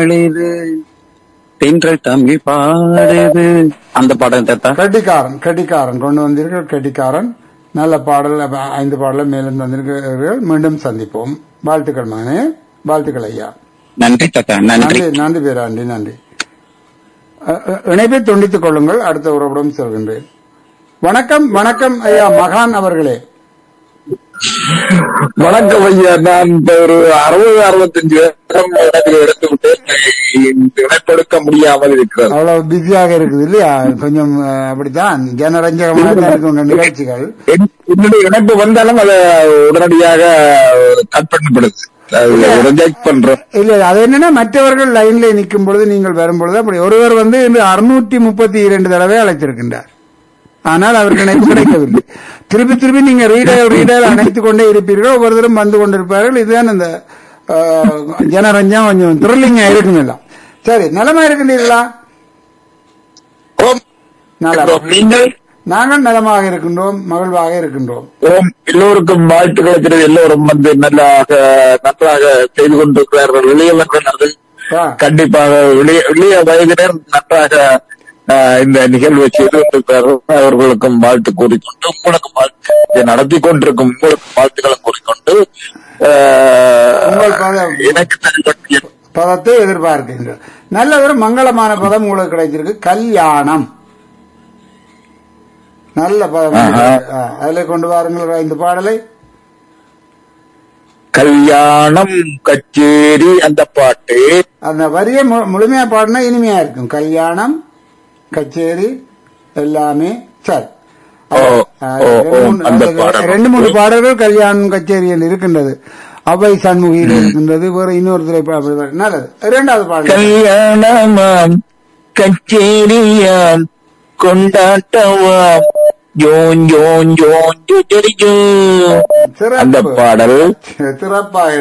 நாளிது தென்றல் தமிழ் பாடுது அந்த பாடம் தாத்தா கட்டிக்காரன் கட்டிக்காரன் கொண்டு வந்தீர்கள் கட்டிக்காரன் நல்ல பாடல் அப்ப ஐந்து பாடல மேலும் தந்திருக்கிறீர்கள் மீண்டும் சந்திப்போம் வாழ்த்துக்கள் மகனே வாழ்த்துக்கள் ஐயா நன்றி தாத்தா நன்றி நன்றி நன்றி பேராண்டி நன்றி அ, அ, இணைப்பை துண்டித்துக் கொள்ளுங்கள் அடுத்த உறவிடம் செல்கின்றேன் வணக்கம் வணக்கம் ஐயா மகான் அவர்களே வணக்கம் ஐயா நான் இந்த ஒரு அறுபது அறுபத்தஞ்சு வருஷம் இடத்தில் எடுத்து விட்டு இணைப்பெடுக்க முடியாமல் இருக்கிறது அவ்வளவு பிஸியாக இருக்குது இல்லையா கொஞ்சம் அ, அப்படித்தான் ஜனரஞ்சகமாக தான் இருக்கும் உங்க நிகழ்ச்சிகள் என்- என்னுடைய இணைப்பு வந்தாலும் அதை உடனடியாக கட் பண்ணப்படுது ரிஜெக்ட் பண்றோம் இல்ல அது என்னன்னா மற்றவர்கள் லைன்ல நிற்கும் பொழுது நீங்கள் வரும் பொழுது அப்படி ஒருவர் வந்து இன்று அறுநூற்றி முப்பத்தி இரண்டு தடவை அழைத்திருக்கின்றார் ஆனால் அவருக்கு இணைப்பு கிடைக்கவில்லை திருப்பி திருப்பி நீங்க ரீடர் ரீடர் அணைத்துக் கொண்டே இருப்பீர்கள் ஒவ்வொருத்தரும் வந்து கொண்டிருப்பார்கள் இதுதான் இந்த அஹ், ஜனரஞ்சம் கொஞ்சம் த்ரில்லிங்கா இருக்கும் எல்லாம் சரி நலமா இருக்கின்றீர்களா ஓம் நலம் நீங்கள் நாங்கள் நலமாக இருக்கின்றோம் மகிழ்வாக இருக்கின்றோம் ஓம் எல்லோருக்கும் வாழ்த்து கிடைக்கிறது எல்லோரும் வந்து நல்லாக நன்றாக செய்து கொண்டிருக்கிறார்கள் இளையவர்கள் அது ஆ, கண்டிப்பாக இளைய இளைய வயதினர் நன்றாக ஆஹ், இந்த நிகழ்வை செய்து கொண்டிருக்கிறார்கள் அவர்களுக்கும் வாழ்த்து கூறிக்கொண்டு உங்களுக்கும் வாழ்த்து இதை நடத்தி கொண்டிருக்கும் உங்களுக்கும் வாழ்த்துக்களும் கூறிக்கொண்டு ஆஹ், உங்கள் பதம். எனக்கு தெரிவிக்க பதத்தை எதிர்பார்க்கின்றோம் நல்ல ஒரு மங்களமான பதம் உங்களுக்கு கிடைச்சிருக்கு கல்யாணம் நல்ல பதம் ஆஹா. ஆ, அதிலே கொண்டு வாருங்கள் இந்த பாடலை கல்யாணம் கச்சேரி அந்த பாட்டு அந்த வரியை மு- முழுமையா பாடினா இனிமையா இருக்கும் கல்யாணம் கச்சேரி எல்லாமே சரி ஓ, ஆ, ஓ, ரெண்டு ஓ, மூணு- அந்த அந்த பாடல். ரெண்டு மூணு பாடல்கள் கல்யாணம் கச்சேரியில் இருக்கின்றது அவை சண்முகியில் இருக்கின்றது வேற இன்னொரு திரைப்படம் நல்லது இரண்டாவது பாடல் கல்யாணமாம் கச்சேரியாம் கொண்டாட்டமாம் ஜோன் ஜோன் ஜோன் ஜோ, ஜோ, ஜோ. அந்த சிறப்பு பாடல் சிறப்பாக